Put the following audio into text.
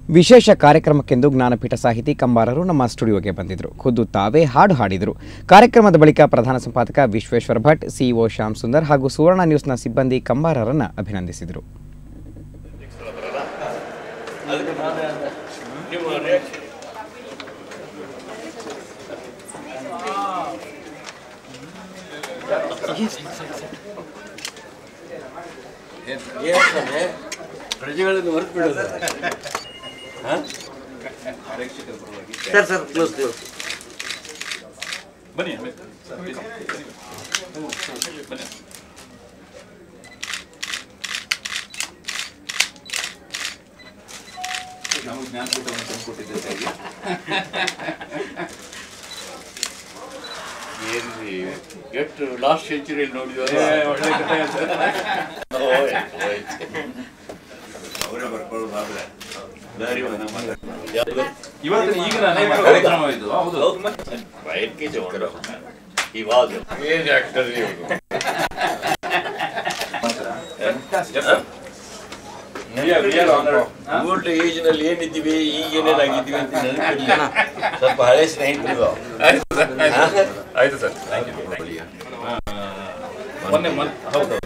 ವಿಶೇಷ ಕಾರ್ಯಕ್ರಮಕ್ಕೆಂದು ಜ್ಞಾನಪೀಠ ಸಾಹಿತಿ ಕಂಬಾರರು ನಮ್ಮ ಸ್ಟುಡಿಯೋಗೆ ಬಂದಿದ್ದರು ಖುದ್ದು ತಾವೇ ಹಾಡು ಹಾಡಿದರು ಕಾರ್ಯಕ್ರಮದ ಬಳಿಕ ಪ್ರಧಾನ ಸಂಪಾದಕ ವಿಶ್ವೇಶ್ವರ ಭಟ್ ಸಿಇಒ ಶ್ಯಾಮ್ ಸುಂದರ್ ಹಾಗೂ ಸುವರ್ಣ ನ್ಯೂಸ್ನ ಸಿಬ್ಬಂದಿ ಕಂಬಾರರನ್ನು ಅಭಿನಂದಿಸಿದರು ಏನ್ತಾನೆ ಪ್ರಜೆಗಳನ್ನು ಹೊರತು ಬಿಡೋದು ಸರ್ ಸರ್ ಕ್ಲೋಸ್ ಕ್ಲೋಸ್ ಬನ್ನಿ ನಾವು ಜ್ಞಾನಪೀಠವನ್ನು ತಂದುಕೊಟ್ಟಿದ್ದೇವೆ ಏನ್ರಿ ಎಷ್ಟು ಲಾಸ್ಟ್ ಸೆಂಚುರಿಯಲ್ಲಿ ನೋಡಿದ್ವಲ್ಲ ಒಳ್ಳೆ ಕಥೆ ಅಂತ. ಅವರೇ ಬರ್ಕೊಳ್ಳೋದು ಆದ್ರೆ ಇವತ್ತು ಈಗಿನ ಅನೇಕ ಕಾರ್ಯಕ್ರಮ ಇದು ಹೌದು ಬಯಕೆ ಇವಾಗ ಏನ್ actor We are- we are honored. ಹಾ? ಓಲ್ಡ್ ಏಜ್ ನಲ್ಲಿ ಏನಿದ್ದೀವಿ ಈಗ ಏನೇನಾಗಿದ್ದೀವಿ ಅಂತ ನೆನಪಿಲ್ಲ ಸ್ವಲ್ಪ ಹಳೆ ಸ್ನೇಹಿತರು ಆಯ್ತು ಸರ್ ಥ್ಯಾಂಕ್ ಯು ಮೊನ್ನೆ ಮೊನ್ನೆ ಹೌದು